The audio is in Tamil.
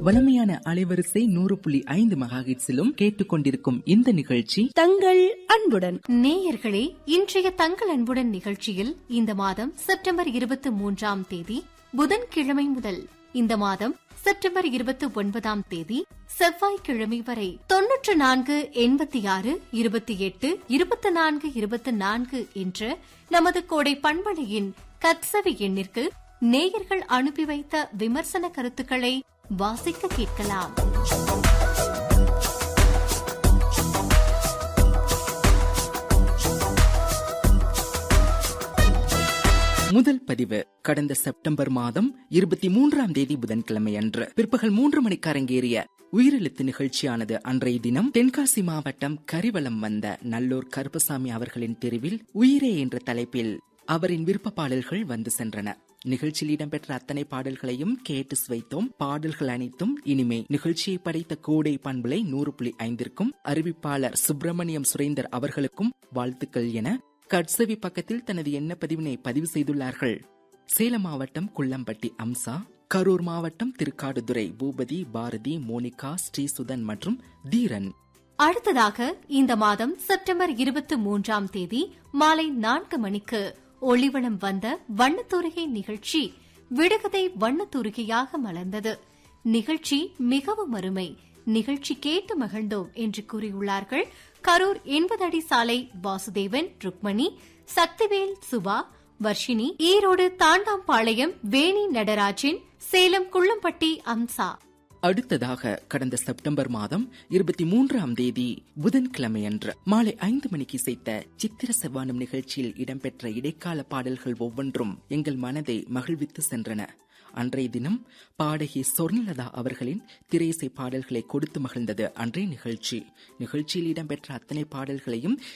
வலிமையான அலைவரிசை நூறு புள்ளி ஐந்து மெகாஹிட்ஸிலும் கேட்டுக்கொண்டிருக்கும் இந்த நிகழ்ச்சி தங்கள் அன்புடன் நேயர்களே இன்றைய தங்கள் அன்புடன் நிகழ்ச்சியில் இந்த மாதம் செப்டம்பர் இருபத்தி மூன்றாம் தேதி புதன்கிழமை முதல் இந்த மாதம் செப்டம்பர் இருபத்தி ஒன்பதாம் தேதி செவ்வாய்க்கிழமை வரை தொன்னூற்று நான்கு எண்பத்தி ஆறு இருபத்தி எட்டு இருபத்தி நான்கு இருபத்தி நான்கு என்ற நமது கோடை பண்பலையின் கட்சவி எண்ணிற்கு நேயர்கள் அனுப்பி வைத்த விமர்சன கருத்துக்களை வாசிக்க கேட்கலாம் முதல் பதிவு கடந்த செப்டம்பர் மாதம் இருபத்தி மூன்றாம் தேதி புதன்கிழமை அன்று பிற்பகல் மூன்று மணிக்கு அரங்கேறிய உயிரெழுத்து நிகழ்ச்சியானது அன்றைய தினம் தென்காசி மாவட்டம் கரிவலம் வந்த நல்லூர் கருப்பசாமி அவர்களின் தெருவில் உயிரே என்ற தலைப்பில் அவரின் விருப்ப பாடல்கள் வந்து சென்றன நிகழ்ச்சியில் இடம்பெற்ற அத்தனை பாடல்களையும் கேட்டு சுவைத்தோம் பாடல்கள் அனைத்தும் இனிமே நிகழ்ச்சியை படைத்த கோடை பண்புலை நூறு புள்ளி ஐந்திற்கும் அறிவிப்பாளர் சுப்பிரமணியம் சுரேந்தர் அவர்களுக்கும் வாழ்த்துக்கள் என கட்சவி பக்கத்தில் தனது எண்ண பதிவினை பதிவு செய்துள்ளார்கள் சேலம் மாவட்டம் குள்ளம்பட்டி அம்சா கரூர் மாவட்டம் திருக்காடுதுறை பூபதி பாரதி மோனிகா ஸ்ரீசுதன் மற்றும் தீரன் அடுத்ததாக இந்த மாதம் செப்டம்பர் இருபத்தி மூன்றாம் தேதி மாலை நான்கு மணிக்கு ஒளிவளம் வந்த வண்ணத்தூரிகை நிகழ்ச்சி விடுகதை வண்ணத்தூரிகையாக மலர்ந்தது நிகழ்ச்சி மிகவும் அருமை நிகழ்ச்சி கேட்டு மகிழ்ந்தோம் என்று கூறியுள்ளார்கள் கரூர் எண்பது அடி சாலை வாசுதேவன் ருக்மணி சக்திவேல் சுபா வர்ஷினி ஈரோடு தாண்டாம்பாளையம் வேணி நடராஜன் சேலம் குள்ளம்பட்டி அம்சா அடுத்ததாக கடந்த செப்டம்பர் மாதம் இருபத்தி மூன்றாம் தேதி புதன்கிழமையன்று மாலை ஐந்து மணிக்கு இசைத்த சித்திர செவ்வானம் நிகழ்ச்சியில் இடம்பெற்ற இடைக்கால பாடல்கள் ஒவ்வொன்றும் எங்கள் மனதை மகிழ்வித்து சென்றன அன்றைய தினம் பாடகி சொர்ணலதா அவர்களின் திரையிசை பாடல்களை கொடுத்து மகிழ்ந்தது அன்றைய நிகழ்ச்சி நிகழ்ச்சியில் இடம்பெற்ற அத்தனை பாடல்களையும்